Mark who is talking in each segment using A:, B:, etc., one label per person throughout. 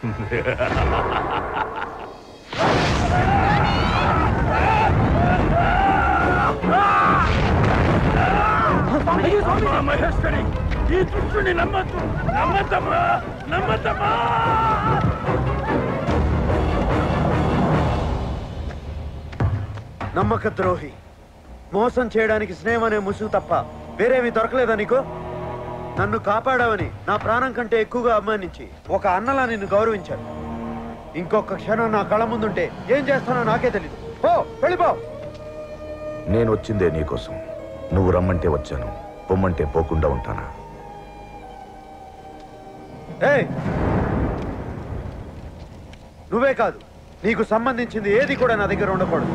A: అమ్మా, మహేశ్వరి ఈ దుష్టుని నమ్మద్దు నమ్మద్దమ్మా నమ్మద్దమ్మా
B: నమ్మక ద్రోహి మోసం చేయడానికి స్నేహం అనే ముసుగు తప్ప వేరేమీ దొరకలేదా నీకు నన్ను కాపాడావని నా ప్రాణం కంటే ఎక్కువగా అభిమానించి ఒక అన్నలా నిన్ను గౌరవించాడు ఇంకొక క్షణం నా కళ్ళ ముందుంటే ఏం చేస్తానో నాకే తెలీదు పో వెళ్ళిపో
C: నేను వచ్చిందే నీకోసం నువ్వు రమ్మంటే వచ్చాను పొమ్మంటే పోకుండా ఉంటానా
B: ఏయ్! నువ్వే కాదు నీకు సంబంధించింది ఏది కూడా నా దగ్గర ఉండకూడదు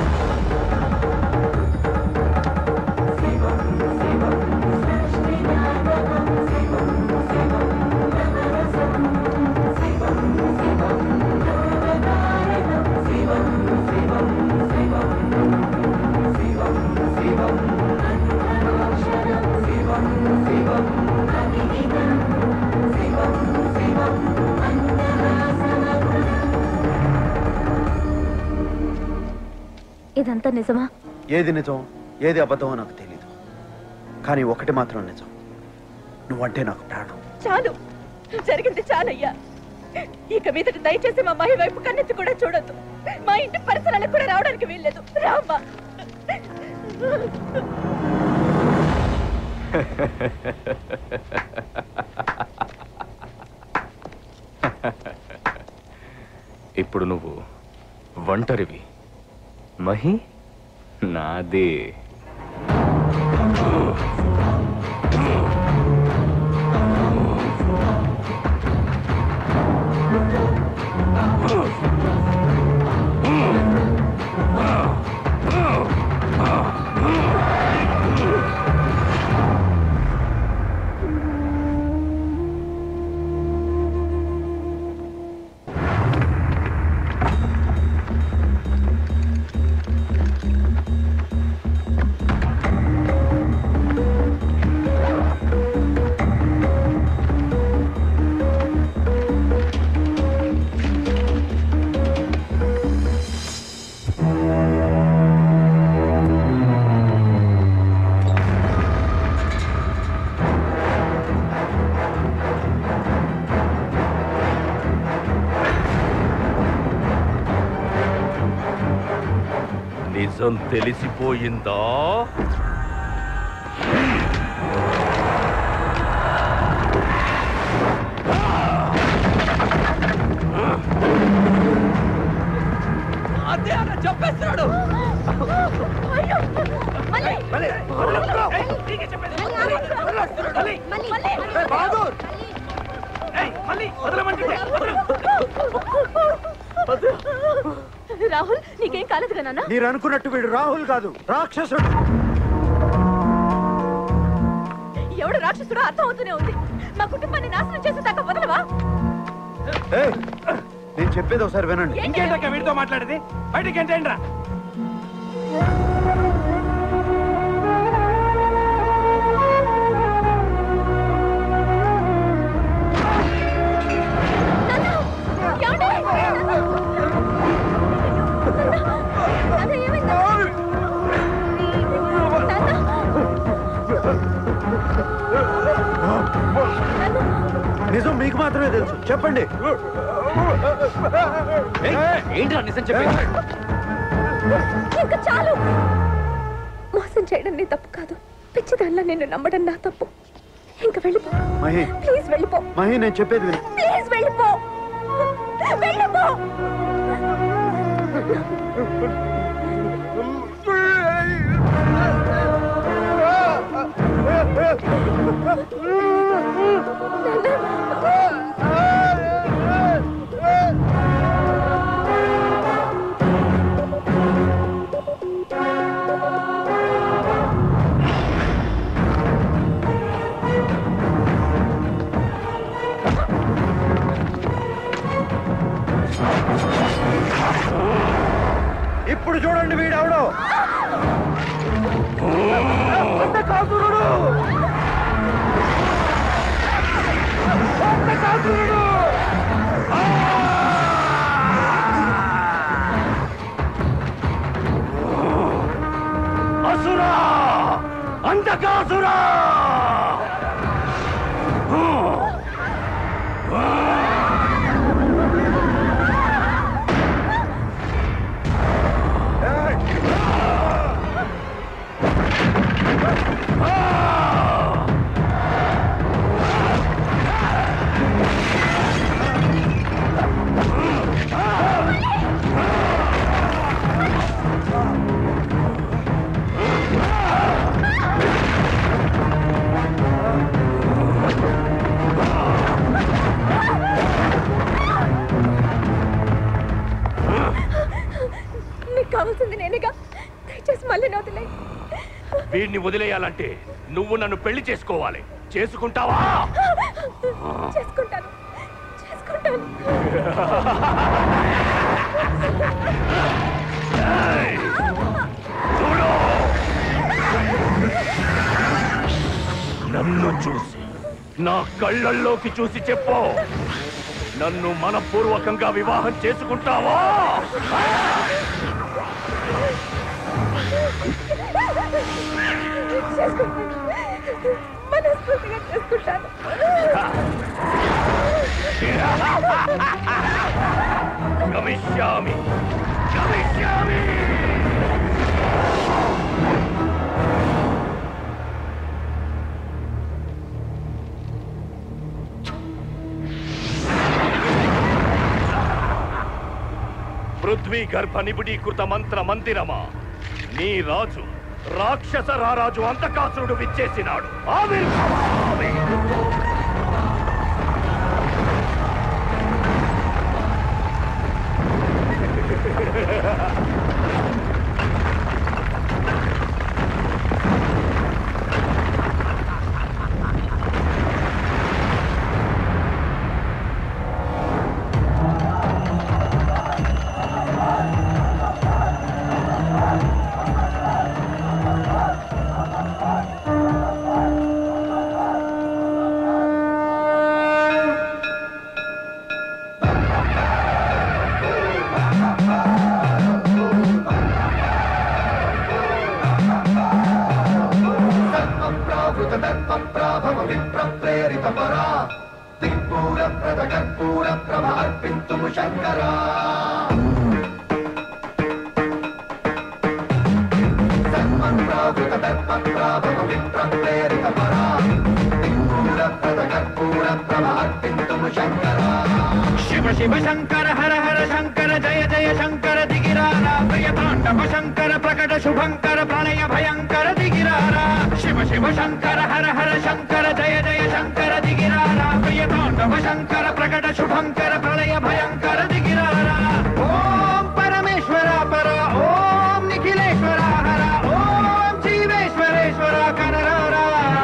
D: ఇదంతా నిజమా
B: ఏది నిజం ఏది అబద్ధమో నాకు తెలీదు కానీ ఒకటి మాత్రం నిజం నువ్వంటే నాకు ప్రాణం
E: చాలు జరిగింది చాలయ్యా ఇక మీదట దయచేసి మా మహి వైపు కన్నెత్తి కూడా చూడొద్దు మా ఇంటి పరిసరాలకు కూడా రావడానికి వీల్లేదు రామ్మా
F: ఇప్పుడు నువ్వు ఒంటరివి మహి నాదే
A: నిజం తెలిసిపోయిందా
E: అదే అన్న చెప్పేస్తున్నాడు రాహుల్ నీకేం కాలేదు నాన్న
B: మీరు అనుకున్నట్టు వీడు రాహుల్ కాదు రాక్షసుడు
E: ఎవడు రాక్షసుడో అర్థం అవుతూనే ఉంది మా కుటుంబాన్ని నాశనం చేసి దాకా వదలవా
B: ఏయ్! నేను చెప్పేది ఒకసారి వినండి
A: ఇంకేంటక్క వీడితో మాట్లాడేది బయటికి ఏంటండి రా
B: నిజం మీకు మాత్రమే తెలుసు చెప్పండి
F: ఏంట్రా నిజం చెప్పి
D: ఇంకా చాలు మోసం చేయడం నీ తప్పు కాదు పిచ్చిదానిలా నిన్ను నమ్మడం నా తప్పు ఇంకా వెళ్ళిపో
B: మహి
D: ప్లీజ్ వెళ్ళిపో
B: మహి నేను చెప్పేది విను
D: ప్లీజ్ వెళ్ళిపో వెళ్ళిపో
B: ఇప్పుడు చూడండి వీడెవడో
A: కాకురుడు కాకురుడు అంతకాసురా
D: నీకు కావాల్సింది నేనేగా దయచేసి మళ్ళీ నా వదిలే
A: వీడిని వదిలేయాలంటే నువ్వు నన్ను పెళ్లి చేసుకోవాలి చేసుకుంటావా
D: చేసుకుంటాను చేసుకుంటాను
A: ఏయ్! చూడు నన్ను చూసి నా కళ్ళల్లోకి చూసి చెప్పు నన్ను మనపూర్వకంగా వివాహం చేసుకుంటావా
D: చేసుకుంటాను మనస్ఫూర్తిగా చేసుకుంటాను
A: గమిష్యామి గమిష్యామి పృథ్వీ గర్భ నిబిడీకృత మంత్ర మందిరమా నీ రాజు రాక్షస రారాజు అంతకాసురుడు విచ్చేసినాడు ఆవిర్భావామి
G: శివ శివ శంకర హర హర శంకర జయ జయ శంకర దిగిరారా ప్రియ తాండవ శంకర ప్రకట శుభంకర ప్రళయ భయంకర దిగిరారా శివ శివ శంకర హర హర శంకర జయ జయ శంకర దిగిరారా ప్రియ తాండవ శంకర ప్రకట శుభంకర ప్రళయ భయంకర దిగిరారా ఓం పరమేశ్వర పర ఓం నిఖిలేశ్వర హర ఓం జీవేశ్వరేశ్వర కనరారా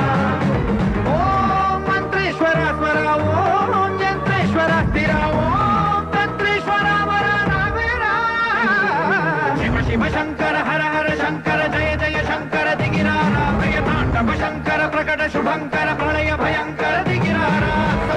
G: ఓం మంత్రేశ్వర స్వర ఓం యంత్రేశ్వర స్థిర ఓం తంత్రేశ్వర వర నావేర శివ శివ శంకర హర హర శంకర జయ జయ శంకర దిగిరారా ప్రియ తాండవ శంకర ప్రకట శుభంకర ప్రళయ భయంకర దిగిరారా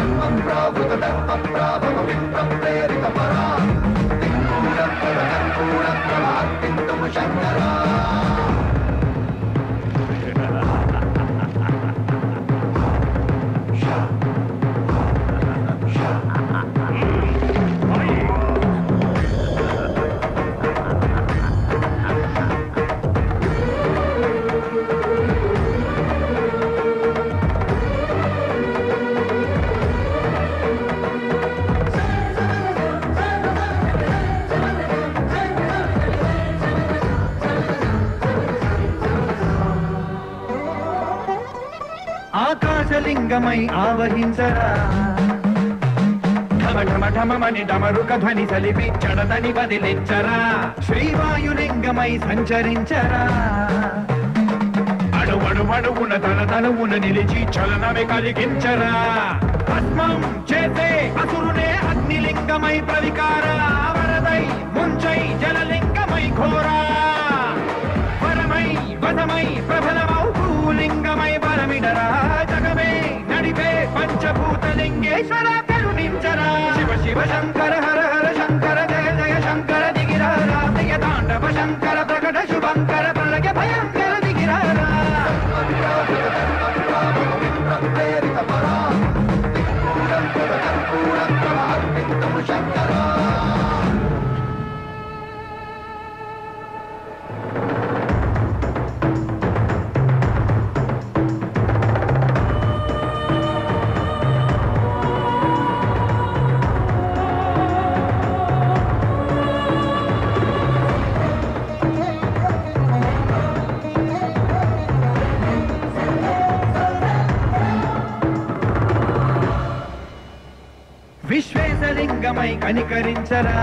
G: ఆకాశలింగమై ఆవహించరా ఢమ ఢమ ఢమమని డమరుక ధ్వని సలిపి చడదని వదిలించరా శ్రీవాయులింగమై సంచరించరా అడువడువడువున తల తలువున నిలిచి చలనమే కలిగించరా భస్మం చేసే అసురునే అగ్నిలింగమై ప్రవికార వరదై ముంచై జలలింగమై ఘోరా పరమై వదమై ప్రబలమౌ భూలింగమై బలమిడరా జగమే నడిపే పంచభూతలింగేశ్వర కరుణించరా శివ శివ శంకర హర హర శంకర జయ జయ శంకర దిగిరారా ప్రియ తాండవ శంకర ప్రకట శుభంకర ప్రళయ భయంకర దిగిరారా విశ్వేశలింగమై కనికరించరా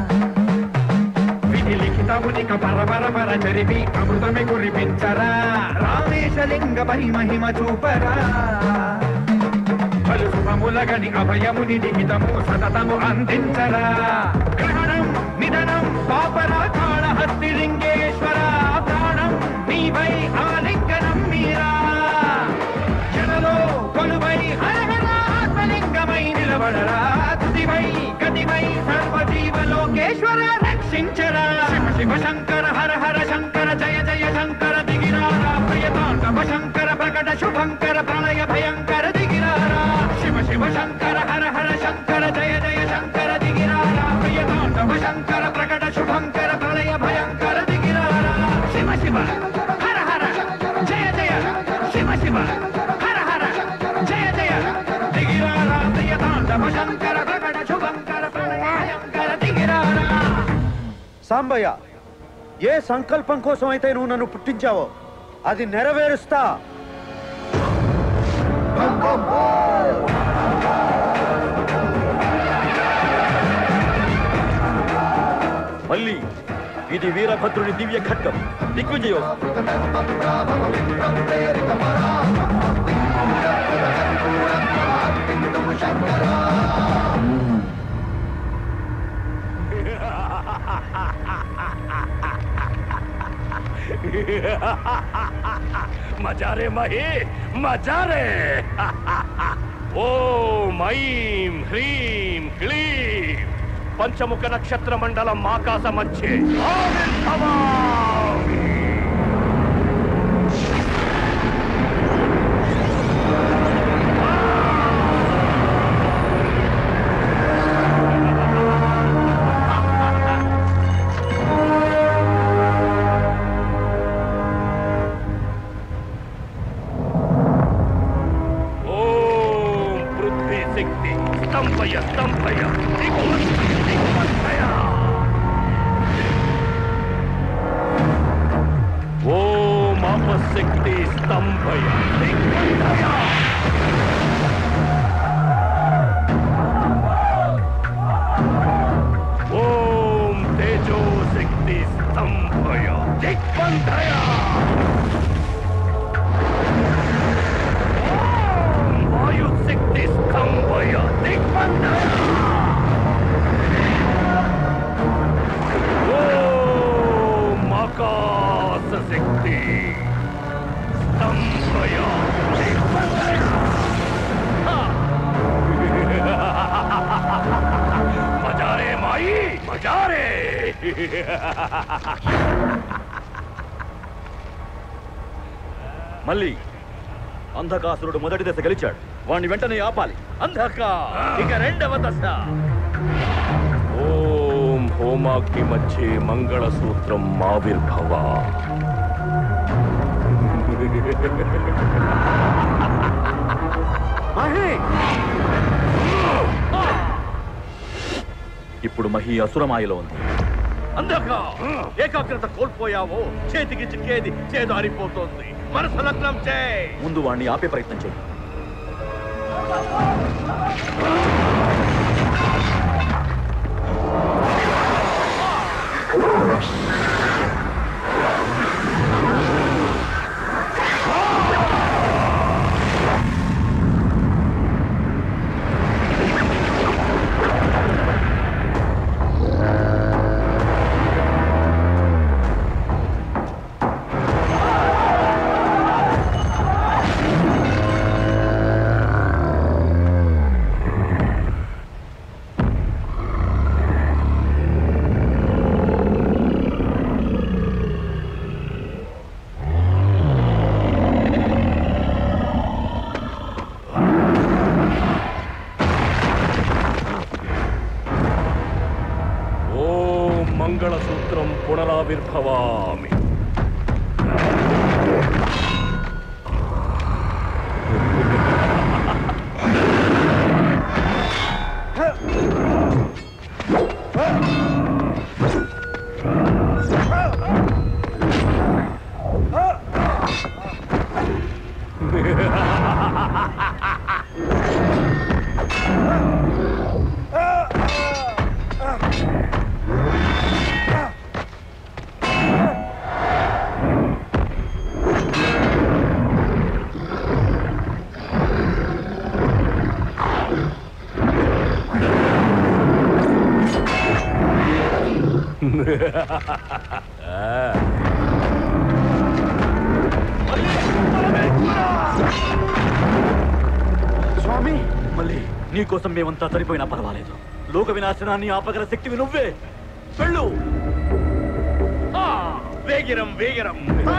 G: విధి లిఖితమునిక పరపర పర చరివి అమృతమి కురిపించరా రామేశలింగపై మహిమ చూపరా పలు శుభములగని అభయముని లిఖితము సతతము అందించరా గ్రహణం నిధనం పాపరా కాళహస్తి లింగేశ్వర ప్రాణం నీవై ఆలింగనం మీరా జనలో కొలువై హరహర ఆత్మలింగమై నిలబడరా తుదివై గతివై సర్వజీవలోకేశ్వర రక్షించరా శివ శివ శంకర హర హర శంకర జయ జయ శంకర దిగిరారా ప్రియతాండవ శంకర ప్రకట శుభంకర ప్రళయ భయంకర దిగిరారా శివ శివ శంకర హర హర శంకర జయ జయ శంకర దిగిరారా ప్రియతాండవ శంకర ప్రకట శుభంకర ప్రళయ భయంకర దిగిరారా శివ శివ హర హర జయ జయ శివ శివ హర హర జయ జయ దిగిరారా ప్రియతాండవ శంకర ప్రకట శుభంకర ప్రళయ భయంకర దిగిరారా
B: సాంబయ్య ఏ సంకల్పం కోసం అయితే నువ్వు నన్ను పుట్టించావో అది నెరవేరుస్తా
A: మళ్ళీ ఇది వీరభద్రుని దివ్య ఖడ్గం దిగ్విజయం మజారే మహి మజారే ఓం ఐం హ్రీం క్లీం పంచముఖ నక్షత్ర మండలం ఆకాశ మధ్యే ఆవిర్భవామి. ఓం పృథ్వీ శక్తి స్తంభయ స్తంభయ దిగ్మంతయ దిగ్మంతయ ఓం అపశక్తి స్తంభయ దిగ్మంతయ ఓం తేజో శక్తి స్తంభయ దిగ్బంధయ వాయుశక్తి స్తంభయ దిగ్బంధయ ఓం ఆకాశ శక్తి స్తంభయ దిగ్బంధయ హా! మజారే మాయి మజారే
H: మళ్ళీ అంధకాసురుడు మొదటి దశ గెలిచాడు వాణ్ణి వెంటనే ఆపాలి అంధక ఇక రెండవ దశ
A: ఓం హోమాగ్ని మధ్యే మంగళసూత్రం ఆవిర్భవ
B: మహి
H: ఇప్పుడు మహి అసురమాయలో ఉంది అంధక ఏకాగ్రత కోల్పోయావో చేతికి చిక్కేది చేదారిపోతోంది మనసు లగ్నం చే ముందు వాణ్ణి ఆపే ప్రయత్నం చేయి
A: మంగళసూత్రం పునరావిర్భవామి
B: స్వామి
H: మళ్ళీ నీకోసం మేమంతా సరిపోయినా పర్వాలేదు లోక వినాశనాన్ని ఆపగల శక్తివి నువ్వే వెళ్ళు
A: ఆ, వేగిరం వేగిరం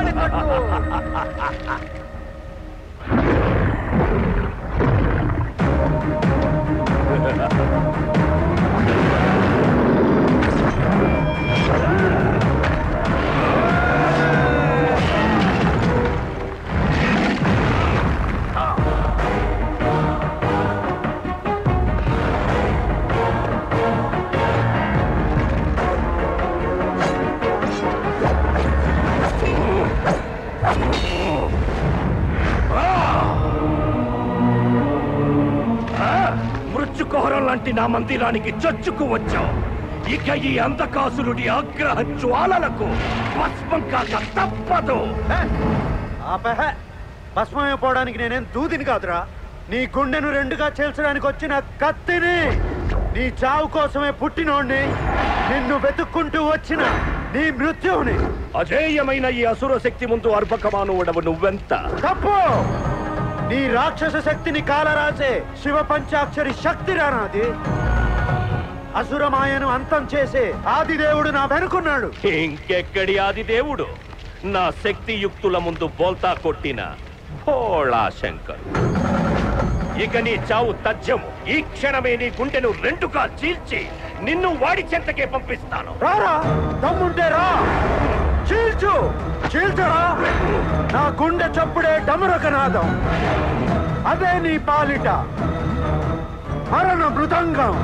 A: మృత్యుకోహరం లాంటి నా మందిరానికి చొచ్చుకు వచ్చావు ఇక ఈ అంధకాసురుడి ఆగ్రహ జ్వాలలకు భస్మం కాక తప్పదు
B: ఆపహ భస్మైపోవడానికి నేనేం దూదిని కాదురా నీ గుండెను రెండుగా చేల్చడానికి వచ్చిన కత్తిని నీ చావు కోసమే పుట్టినోణ్ణి నిన్ను వెతుక్కుంటూ వచ్చిన నీ మృత్యువుని
A: అజేయమైన ఈ అసుర శక్తి ముందు అర్భకమానువుడవు నువ్వెంత
B: తప్పు నీ రాక్షస శక్తిని కాలరాసే శివ పంచాక్షరి శక్తి రానాది అసురమాయను అంతం చేసే ఆదిదేవుడు నా వెనుకున్నాడు
A: ఇంకెక్కడి ఆది దేవుడు నా శక్తి యుక్తుల ముందు బోల్తా కొట్టిన భోళా శంకర్ ఇక నీ చావు తథ్యము ఈ క్షణమే నీ గుండెను రెండుగా చీల్చి నిన్ను వాడి చెంతకే పంపిస్తాను
B: రారా దమ్ముంటే రా చీల్చు చీల్చరా నా గుండె చప్పుడే డమరక నాదం అదే నీ పాలిట మరణ మృదంగం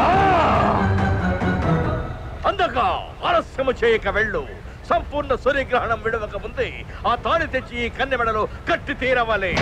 H: అందగా ఆలస్యము చేయక వెళ్ళు సంపూర్ణ సూర్యగ్రహణం విడవక ముందే ఆ తాళి తెచ్చి ఈ కన్నెమెడలో కట్టి తీరవాలి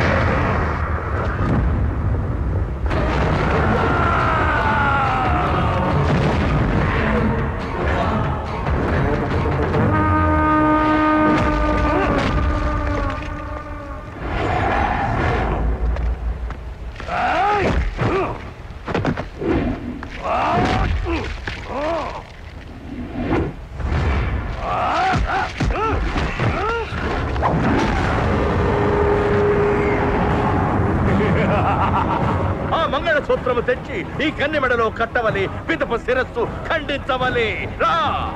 H: ఆ మంగళసూత్రము తెచ్చి ఈ కన్నెమెడలో కట్టవలి పిదప శిరస్సు ఖండించవలి రా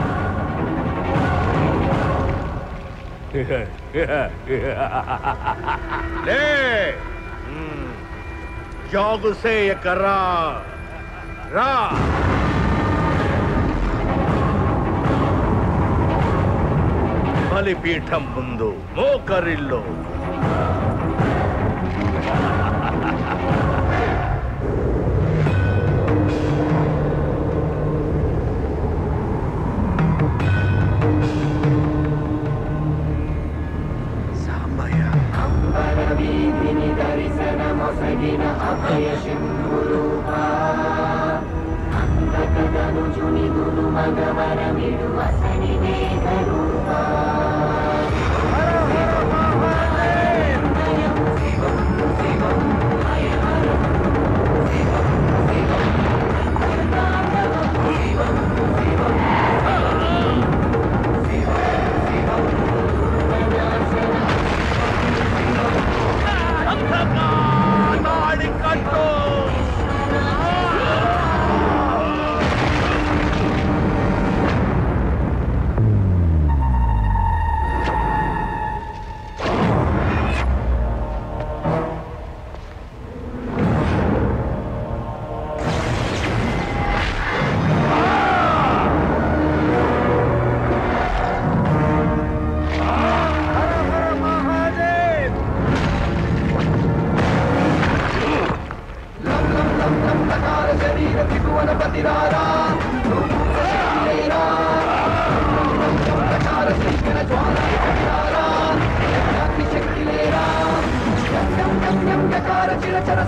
H: లే మ్మ్. జాగు సేయకరా రా బలిపీఠం ముందు మోకరిల్లు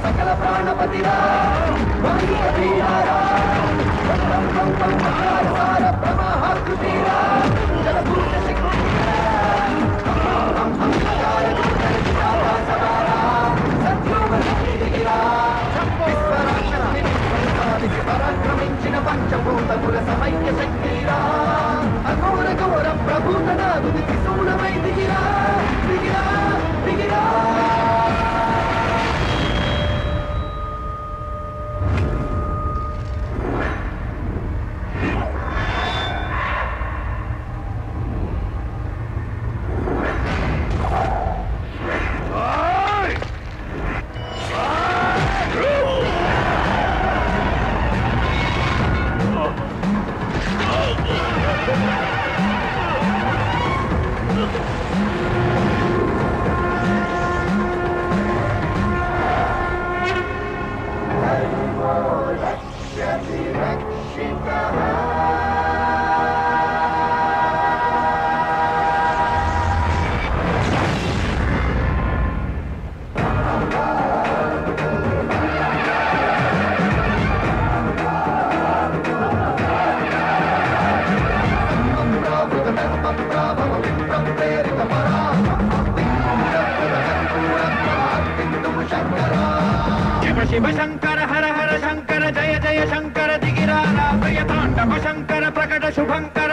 G: సకల ప్రాణపతిరా వందిత వీరారా వం వం వం వం సార ప్రవాహాకృతిరా జలభూత శక్తిరా హం హం హకార దుర్గర విశాల సవారా సత్యోమరా విశ్వరాక్షణ సాధిసి పరాక్రమించిన పంచభూతముల సమైక్య శక్తిరా అఘోర ఘోర ప్రభూతనాదు త్రిశూలమై దిగిరా దిగిరా దిగిరా శివ శివ శంకర హర హర శంకర జయ జయ శంకర దిగిరారా ప్రియ తాండవ శంకర ప్రకట శుభంకర